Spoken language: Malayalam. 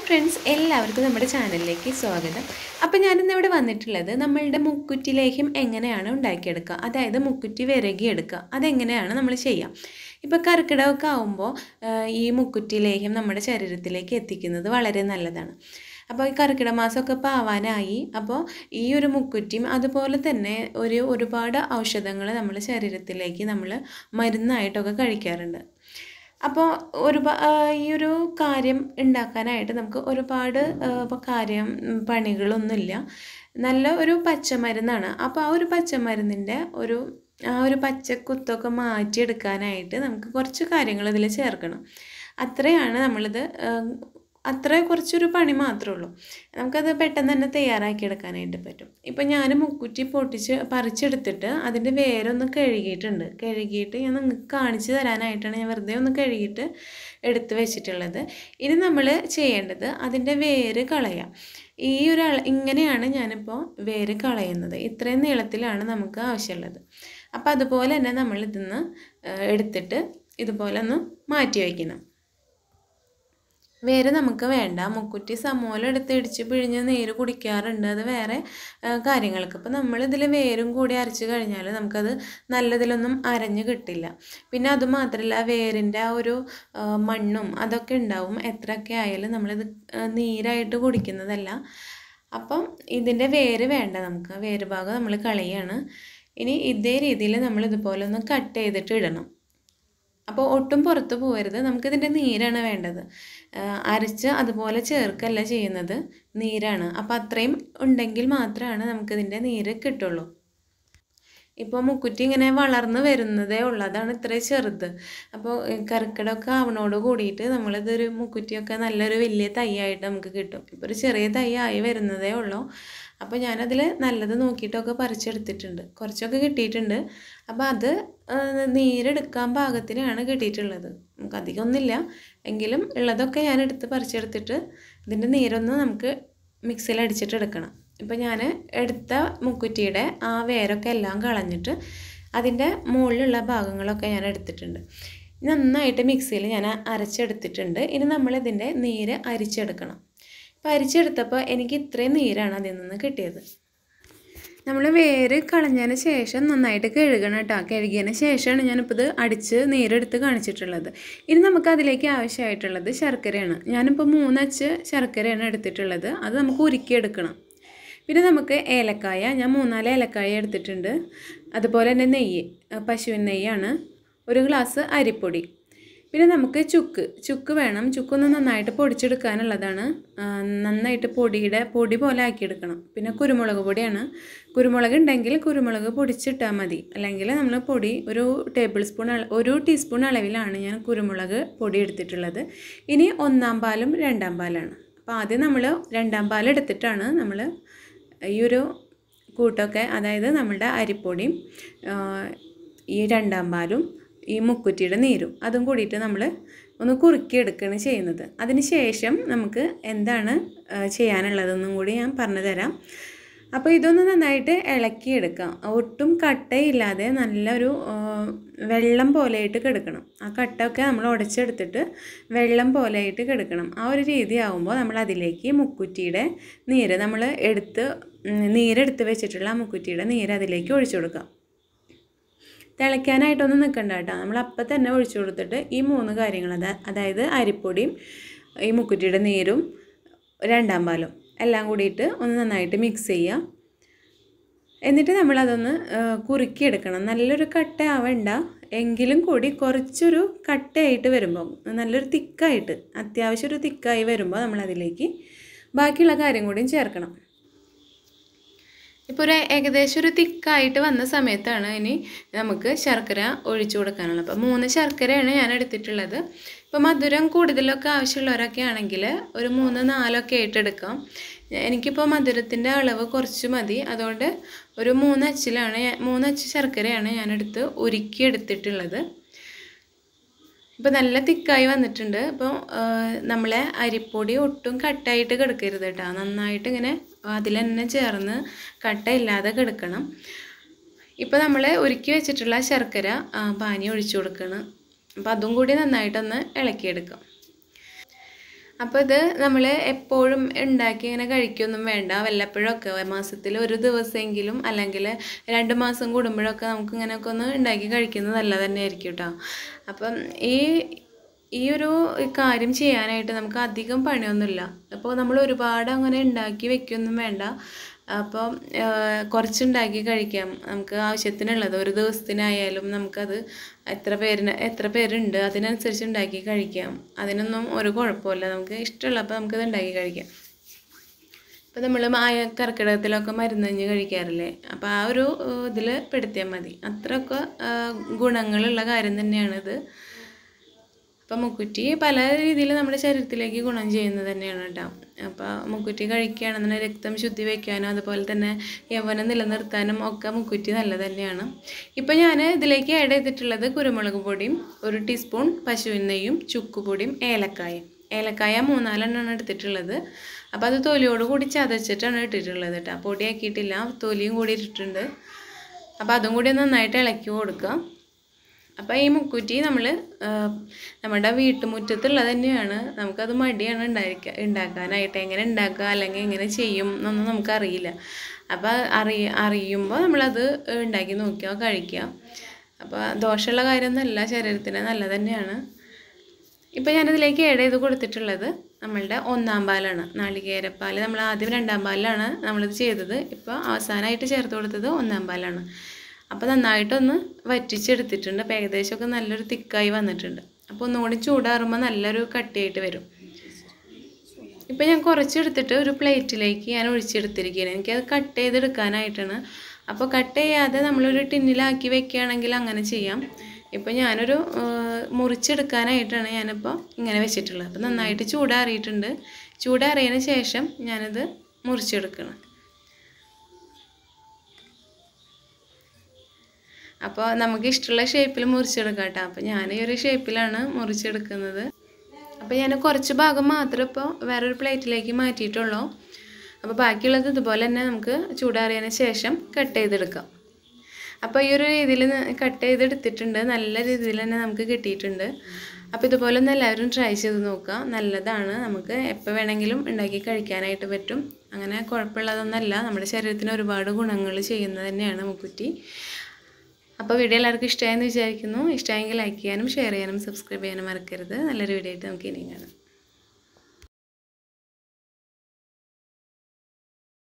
ഫ്രണ്ട്സ് എല്ലാവർക്കും നമ്മുടെ ചാനലിലേക്ക് സ്വാഗതം അപ്പോൾ ഞാനിന്ന് ഇവിടെ വന്നിട്ടുള്ളത് നമ്മളുടെ മുക്കുറ്റി ലേഹ്യം എങ്ങനെയാണ് ഉണ്ടാക്കിയെടുക്കുക അതായത് മുക്കുറ്റി വിരകിയെടുക്കുക അതെങ്ങനെയാണ് നമ്മൾ ചെയ്യുക ഇപ്പോൾ കർക്കിടകമൊക്കെ ആകുമ്പോൾ ഈ മുക്കുറ്റി ലേഹ്യം നമ്മുടെ ശരീരത്തിലേക്ക് എത്തിക്കുന്നത് വളരെ നല്ലതാണ് അപ്പോൾ ഈ കർക്കിടക മാസമൊക്കെ ഇപ്പോൾ ആവാനായി അപ്പോൾ ഈ ഒരു മുക്കുറ്റിയും അതുപോലെ തന്നെ ഒരു ഒരുപാട് ഔഷധങ്ങൾ നമ്മുടെ ശരീരത്തിലേക്ക് നമ്മൾ മരുന്നായിട്ടൊക്കെ കഴിക്കാറുണ്ട് അപ്പോൾ ഒരു ഈ ഒരു കാര്യം ഉണ്ടാക്കാനായിട്ട് നമുക്ക് ഒരുപാട് ഇപ്പോൾ കാര്യം ഉം, പണികളൊന്നുമില്ല നല്ല ഒരു പച്ചമരുന്നാണ് അപ്പോൾ ആ ഒരു പച്ചമരുന്നിൻ്റെ ഒരു ആ ഒരു പച്ചക്കുത്തൊക്കെ മാറ്റിയെടുക്കാനായിട്ട് നമുക്ക് കുറച്ച് കാര്യങ്ങൾ ഇതിൽ ചേർക്കണം അത്രയാണ് നമ്മളിത് ഏഹ്, അത്ര കുറച്ചൊരു പണി മാത്രമേ ഉള്ളൂ നമുക്കത് പെട്ടെന്ന് തന്നെ തയ്യാറാക്കിയെടുക്കാനായിട്ട് പറ്റും ഇപ്പം ഞാൻ മുക്കുറ്റി പൊട്ടിച്ച് പറിച്ചെടുത്തിട്ട് അതിൻ്റെ വേരൊന്ന് കഴുകിയിട്ടുണ്ട് കഴുകിയിട്ട് ഞാൻ നിങ്ങൾക്ക് കാണിച്ചു തരാനായിട്ടാണ് ഞാൻ വെറുതെ ഒന്ന് കഴുകിയിട്ട് എടുത്ത് വെച്ചിട്ടുള്ളത് ഇനി നമ്മൾ ചെയ്യേണ്ടത് അതിൻ്റെ വേര് കളയാം ഈ ഒരു അള ഇങ്ങനെയാണ് ഞാനിപ്പോൾ വേര് കളയുന്നത് ഇത്രയും നീളത്തിലാണ് നമുക്ക് ആവശ്യമുള്ളത് അപ്പോൾ അതുപോലെ തന്നെ നമ്മൾ ഇതിന്ന് എടുത്തിട്ട് ഇതുപോലെ ഒന്ന് മാറ്റി വയ്ക്കണം വേര് നമുക്ക് വേണ്ട മുക്കുറ്റി സമൂലം എടുത്ത് ഇടിച്ച് പിഴിഞ്ഞ് നീര് കുടിക്കാറുണ്ട് അത് വേറെ ആ, കാര്യങ്ങൾക്ക് അപ്പോൾ നമ്മളിതിൽ വേരും കൂടി അരച്ച് കഴിഞ്ഞാൽ നമുക്കത് നല്ലതിലൊന്നും അരഞ്ഞ് കിട്ടില്ല പിന്നെ അതുമാത്രമല്ല വേരിൻ്റെ ആ ഒരു ആ, മണ്ണും അതൊക്കെ ഉണ്ടാവും എത്രയൊക്കെ ആയാലും നമ്മളിത് ആ, നീരായിട്ട് കുടിക്കുന്നതല്ല അപ്പം ഇതിൻ്റെ വേര് വേണ്ട നമുക്ക് വേര് ഭാഗം നമ്മൾ കളയാണ് ഇനി ഇതേ രീതിയിൽ നമ്മൾ ഇതുപോലെ ഒന്ന് കട്ട് ചെയ്തിട്ട് ഇടണം അപ്പോൾ ഒട്ടും പുറത്ത് പോകരുത് നമുക്കിതിൻ്റെ നീരാണ് വേണ്ടത് ആ, അരച്ച് അതുപോലെ ചേർക്കല്ല ചെയ്യുന്നത് നീരാണ് അപ്പോൾ അത്രയും ഉണ്ടെങ്കിൽ മാത്രമാണ് നമുക്കിതിൻ്റെ നീര് കിട്ടുള്ളൂ ഇപ്പോൾ മുക്കുറ്റി ഇങ്ങനെ വളർന്ന് വരുന്നതേ ഉള്ളൂ അതാണ് ഇത്രയും ചെറുത് അപ്പോൾ കർക്കിടമൊക്കെ ആവണോട് കൂടിയിട്ട് നമ്മളിതൊരു മുക്കുറ്റിയൊക്കെ നല്ലൊരു വലിയ തൈയായിട്ട് നമുക്ക് കിട്ടും ഇപ്പോൾ ഒരു ചെറിയ തൈ ആയി വരുന്നതേ ഉള്ളൂ അപ്പോൾ ഞാനതിൽ നല്ലത് നോക്കിയിട്ടൊക്കെ പറിച്ചെടുത്തിട്ടുണ്ട് കുറച്ചൊക്കെ കിട്ടിയിട്ടുണ്ട് അപ്പോൾ അത് ആ, നീരെടുക്കാൻ പാകത്തിനാണ് കിട്ടിയിട്ടുള്ളത് നമുക്ക് അധികമൊന്നുമില്ല എങ്കിലും ഉള്ളതൊക്കെ ഞാൻ എടുത്ത് പറിച്ചെടുത്തിട്ട് ഇതിൻ്റെ നീരൊന്ന് നമുക്ക് മിക്സിയിൽ അടിച്ചിട്ട് എടുക്കണം ഇപ്പോൾ ഞാൻ എടുത്ത മുക്കുറ്റിയുടെ ആ വേരൊക്കെ എല്ലാം കളഞ്ഞിട്ട് അതിൻ്റെ മുകളിലുള്ള ഭാഗങ്ങളൊക്കെ ഞാൻ എടുത്തിട്ടുണ്ട് നന്നായിട്ട് മിക്സിയിൽ ഞാൻ അരച്ചെടുത്തിട്ടുണ്ട് ഇനി നമ്മളിതിൻ്റെ നീര് അരിച്ചെടുക്കണം അപ്പോൾ അരിച്ചെടുത്തപ്പോൾ എനിക്ക് ഇത്രയും നീരാണ് അതിൽ നിന്ന് കിട്ടിയത് നമ്മൾ വേര് കളഞ്ഞതിന് ശേഷം നന്നായിട്ട് കഴുകണം കേട്ടോ കഴുകിയതിന് ശേഷമാണ് ഞാനിപ്പോൾ ഇത് അടിച്ച് നീരെടുത്ത് കാണിച്ചിട്ടുള്ളത് ഇനി നമുക്ക് അതിലേക്ക് ആവശ്യമായിട്ടുള്ളത് ശർക്കരയാണ് ഞാനിപ്പോൾ മൂന്നച്ച് ശർക്കരയാണ് എടുത്തിട്ടുള്ളത് അത് നമുക്ക് ഉരുക്കിയെടുക്കണം പിന്നെ നമുക്ക് ഏലക്കായ ഞാൻ മൂന്നാല് ഏലക്കായ എടുത്തിട്ടുണ്ട് അതുപോലെ തന്നെ നെയ്യ് പശുവിൻ നെയ്യാണ് ഒരു ഗ്ലാസ് അരിപ്പൊടി പിന്നെ നമുക്ക് ചുക്ക് ചുക്ക് വേണം ചുക്കൊന്ന് നന്നായിട്ട് പൊടിച്ചെടുക്കാനുള്ളതാണ് ആ, നന്നായിട്ട് പൊടിയുടെ പൊടി പോലെ ആക്കിയെടുക്കണം പിന്നെ കുരുമുളക് പൊടിയാണ് കുരുമുളക് ഉണ്ടെങ്കിൽ കുരുമുളക് പൊടിച്ചിട്ടാൽ മതി അല്ലെങ്കിൽ നമ്മൾ പൊടി ഒരു ടേബിൾ സ്പൂൺ അള ഒരു ടീസ്പൂൺ അളവിലാണ് ഞാൻ കുരുമുളക് പൊടി എടുത്തിട്ടുള്ളത് ഇനി ഒന്നാം പാലും രണ്ടാം പാലാണ് അപ്പോൾ ആദ്യം നമ്മൾ രണ്ടാം പാൽ എടുത്തിട്ടാണ് നമ്മൾ ഈ ഒരു കൂട്ടൊക്കെ അതായത് നമ്മളുടെ അരിപ്പൊടിയും ആ, ഈ രണ്ടാം പാലും ഈ മുക്കുറ്റിയുടെ നീരും അതും കൂടിയിട്ട് നമ്മൾ ഒന്ന് കുറുക്കിയെടുക്കുകയാണ് ചെയ്യുന്നത് അതിന് ശേഷം നമുക്ക് എന്താണ് ആ, ചെയ്യാനുള്ളതെന്നും കൂടി ഞാൻ പറഞ്ഞു തരാം അപ്പോൾ ഇതൊന്ന് നന്നായിട്ട് ഇളക്കിയെടുക്കാം ഒട്ടും കട്ടയില്ലാതെ നല്ലൊരു ആ, വെള്ളം പോലെയായിട്ട് കിടക്കണം ആ കട്ടയൊക്കെ നമ്മൾ ഉടച്ചെടുത്തിട്ട് വെള്ളം പോലെയായിട്ട് കിടക്കണം ആ ഒരു രീതി ആകുമ്പോൾ നമ്മൾ അതിലേക്ക് മുക്കുറ്റിയുടെ നീര് നമ്മൾ എടുത്ത് ഉം, നീരെടുത്ത് വെച്ചിട്ടുള്ള ആ മുക്കുറ്റിയുടെ നീര് അതിലേക്ക് ഒഴിച്ചു കൊടുക്കാം തിളയ്ക്കാനായിട്ടൊന്നും നിൽക്കണ്ട കേട്ടോ നമ്മൾ അപ്പം തന്നെ ഒഴിച്ചു കൊടുത്തിട്ട് ഈ മൂന്ന് കാര്യങ്ങൾ അതാ അതായത് അരിപ്പൊടിയും ഈ മുക്കുറ്റിയുടെ നീരും രണ്ടാം പാലും എല്ലാം കൂടിയിട്ട് ഒന്ന് നന്നായിട്ട് മിക്സ് ചെയ്യുക എന്നിട്ട് നമ്മളതൊന്ന് ആ, കുറുക്കിയെടുക്കണം നല്ലൊരു കട്ട ആവണ്ട എങ്കിലും കൂടി കുറച്ചൊരു കട്ടയായിട്ട് വരുമ്പോൾ നല്ലൊരു തിക്കായിട്ട് അത്യാവശ്യം ഒരു തിക്കായി വരുമ്പോൾ നമ്മളതിലേക്ക് ബാക്കിയുള്ള കാര്യം കൂടിയും ചേർക്കണം ഇപ്പോൾ ഒരു ഏകദേശം ഒരു തിക്കായിട്ട് വന്ന സമയത്താണ് ഇനി നമുക്ക് ശർക്കര ഒഴിച്ചു കൊടുക്കാനുള്ളത് അപ്പോൾ മൂന്ന് ശർക്കരയാണ് ഞാൻ എടുത്തിട്ടുള്ളത് ഇപ്പോൾ മധുരം കൂടുതലൊക്കെ ആവശ്യമുള്ളവരൊക്കെ ആണെങ്കിൽ ഒരു മൂന്ന് നാലൊക്കെ ആയിട്ട് എടുക്കാം എനിക്കിപ്പോൾ മധുരത്തിൻ്റെ അളവ് കുറച്ച് മതി അതുകൊണ്ട് ഒരു മൂന്ന് അച്ചിലാണ് ഞാൻ മൂന്ന് അച്ച് ശർക്കരയാണ് ഞാനെടുത്ത് ഉരുക്കി എടുത്തിട്ടുള്ളത് ഇപ്പോൾ നല്ല തിക്കായി വന്നിട്ടുണ്ട് അപ്പോൾ നമ്മളെ അരിപ്പൊടി ഒട്ടും കട്ടായിട്ട് കിടക്കരുത് കേട്ടോ നന്നായിട്ട് ഇങ്ങനെ അതിൽ തന്നെ ചേർന്ന് കട്ടയില്ലാതെ കിടക്കണം ഇപ്പോൾ നമ്മൾ ഉരുക്കി വെച്ചിട്ടുള്ള ശർക്കര ആ, പാനി ഒഴിച്ചു കൊടുക്കണം അപ്പോൾ അതും കൂടി നന്നായിട്ടൊന്ന് ഇളക്കിയെടുക്കാം അപ്പോൾ ഇത് നമ്മൾ എപ്പോഴും ഉണ്ടാക്കി ഇങ്ങനെ കഴിക്കൊന്നും വേണ്ട വല്ലപ്പോഴൊക്കെ മാസത്തിൽ ഒരു ദിവസമെങ്കിലും അല്ലെങ്കിൽ രണ്ട് മാസം കൂടുമ്പോഴൊക്കെ നമുക്ക് ഇങ്ങനെയൊക്കെ ഒന്ന് ഉണ്ടാക്കി കഴിക്കുന്നത് നല്ലത് തന്നെയായിരിക്കും കേട്ടോ അപ്പം ഈ ഈ ഒരു കാര്യം ചെയ്യാനായിട്ട് നമുക്ക് അധികം പണിയൊന്നുമില്ല അപ്പോൾ നമ്മൾ ഒരുപാട് അങ്ങനെ ഉണ്ടാക്കി വെക്കൊന്നും വേണ്ട അപ്പോൾ കുറച്ചുണ്ടാക്കി കഴിക്കാം നമുക്ക് ആവശ്യത്തിനുള്ളത് ഒരു ദിവസത്തിനായാലും നമുക്കത് എത്ര പേരിന് എത്ര പേരുണ്ട് അതിനനുസരിച്ച് ഉണ്ടാക്കി കഴിക്കാം അതിനൊന്നും ഒരു കുഴപ്പമില്ല നമുക്ക് ഇഷ്ടമുള്ളപ്പോൾ നമുക്കത് ഉണ്ടാക്കി കഴിക്കാം ഇപ്പോൾ നമ്മൾ മായ കർക്കിടകത്തിലൊക്കെ മരുന്നഞ്ഞ് കഴിക്കാറില്ലേ അപ്പോൾ ആ ഒരു ഇതിൽ പെടുത്തിയാൽ മതി അത്രയൊക്കെ ഗുണങ്ങളുള്ള കാര്യം തന്നെയാണിത് അപ്പോൾ മുക്കുറ്റി പല രീതിയിൽ നമ്മുടെ ശരീരത്തിലേക്ക് ഗുണം ചെയ്യുന്നത് തന്നെയാണ് കേട്ടോ അപ്പോൾ മുക്കുറ്റി കഴിക്കുകയാണെന്നുണ്ടെങ്കിൽ രക്തം ശുദ്ധി വയ്ക്കാനും അതുപോലെ തന്നെ യൗവനം നിലനിർത്താനും ഒക്കെ മുക്കുറ്റി നല്ലത് തന്നെയാണ് ഇപ്പോൾ ഞാൻ ഇതിലേക്ക് ആഡ് ചെയ്തിട്ടുള്ളത് കുരുമുളക് പൊടിയും ഒരു ടീസ്പൂൺ പശുവിൻ നെയ്യും ചുക്കുപൊടിയും ഏലക്കായും ഏലക്കായ മൂന്നാലെണ്ണമാണ് എടുത്തിട്ടുള്ളത് അപ്പോൾ അത് തൊലിയോട് കൂടി ചതച്ചിട്ടാണ് ഇട്ടിട്ടുള്ളത് കേട്ടോ പൊടിയാക്കിയിട്ടില്ല തൊലിയും കൂടി ഇട്ടിട്ടുണ്ട് അപ്പോൾ അതും കൂടി നന്നായിട്ട് ഇളക്കി കൊടുക്കുക അപ്പോൾ ഈ മുക്കുറ്റി നമ്മൾ നമ്മുടെ വീട്ടുമുറ്റത്തുള്ളത് തന്നെയാണ് നമുക്കത് മടിയാണ് ഉണ്ടായിരിക്കുക ഉണ്ടാക്കാനായിട്ട് എങ്ങനെ ഉണ്ടാക്കുക അല്ലെങ്കിൽ എങ്ങനെ ചെയ്യും എന്നൊന്നും നമുക്കറിയില്ല അപ്പോൾ അറി അറിയുമ്പോൾ നമ്മളത് ഉണ്ടാക്കി നോക്കുക കഴിക്കുക അപ്പോൾ ദോഷമുള്ള കാര്യമൊന്നുമല്ല ശരീരത്തിന് നല്ലത് തന്നെയാണ് ഇപ്പോൾ ഞാനിതിലേക്ക് ആഡ് ചെയ്ത് കൊടുത്തിട്ടുള്ളത് നമ്മളുടെ ഒന്നാം പാലാണ് നാളികേരപ്പാൽ നമ്മൾ ആദ്യം രണ്ടാം പാലിലാണ് നമ്മളിത് ചെയ്തത് ഇപ്പോൾ അവസാനമായിട്ട് ചേർത്ത് കൊടുത്തത് ഒന്നാം പാലാണ് അപ്പോൾ നന്നായിട്ടൊന്ന് വറ്റിച്ചെടുത്തിട്ടുണ്ട് അപ്പോൾ ഏകദേശമൊക്കെ നല്ലൊരു തിക്കായി വന്നിട്ടുണ്ട് അപ്പോൾ ഒന്നുകൂടി ചൂടാറുമ്പോൾ നല്ലൊരു കട്ടിയായിട്ട് വരും ഇപ്പോൾ ഞാൻ കുറച്ചെടുത്തിട്ട് ഒരു പ്ലേറ്റിലേക്ക് ഞാൻ ഒഴിച്ചെടുത്തിരിക്കുകയാണ് എനിക്കത് കട്ട് ചെയ്തെടുക്കാനായിട്ടാണ് അപ്പോൾ കട്ട് ചെയ്യാതെ നമ്മളൊരു ടിന്നിലാക്കി വെക്കുകയാണെങ്കിൽ അങ്ങനെ ചെയ്യാം ഇപ്പോൾ ഞാനൊരു മുറിച്ചെടുക്കാനായിട്ടാണ് ഞാനിപ്പോൾ ഇങ്ങനെ വെച്ചിട്ടുള്ളത് അപ്പോൾ നന്നായിട്ട് ചൂടാറിയിട്ടുണ്ട് ചൂടാറിയതിന് ശേഷം ഞാനത് മുറിച്ചെടുക്കണം അപ്പോൾ നമുക്ക് ഇഷ്ടമുള്ള ഷേപ്പിൽ മുറിച്ചെടുക്കാം കേട്ടോ അപ്പോൾ ഞാൻ ഈ ഒരു ഷേപ്പിലാണ് മുറിച്ചെടുക്കുന്നത് അപ്പോൾ ഞാൻ കുറച്ച് ഭാഗം മാത്രം ഇപ്പോൾ വേറൊരു പ്ലേറ്റിലേക്ക് മാറ്റിയിട്ടുള്ളൂ അപ്പോൾ ബാക്കിയുള്ളത് ഇതുപോലെ തന്നെ നമുക്ക് ചൂടാറിയതിന് ശേഷം കട്ട് ചെയ്തെടുക്കാം അപ്പോൾ ഈ ഒരു രീതിയിൽ കട്ട് ചെയ്തെടുത്തിട്ടുണ്ട് നല്ല രീതിയിൽ തന്നെ നമുക്ക് കിട്ടിയിട്ടുണ്ട് അപ്പോൾ ഇതുപോലെ ഒന്ന് എല്ലാവരും ട്രൈ ചെയ്ത് നോക്കുക നല്ലതാണ് നമുക്ക് എപ്പോൾ വേണമെങ്കിലും ഉണ്ടാക്കി കഴിക്കാനായിട്ട് പറ്റും അങ്ങനെ കുഴപ്പമുള്ളതൊന്നല്ല നമ്മുടെ ശരീരത്തിന് ഒരുപാട് ഗുണങ്ങൾ ചെയ്യുന്നത് തന്നെയാണ് മുക്കുറ്റി അപ്പോൾ വീഡിയോ എല്ലാവർക്കും ഇഷ്ടമായെന്ന് വിചാരിക്കുന്നു ഇഷ്ടമായെങ്കിൽ ലൈക്ക് ചെയ്യാനും ഷെയർ ചെയ്യാനും സബ്സ്ക്രൈബ് ചെയ്യാനും മറക്കരുത് നല്ലൊരു വീഡിയോ ആയിട്ട് നമുക്ക് ഇനിയും കാണാം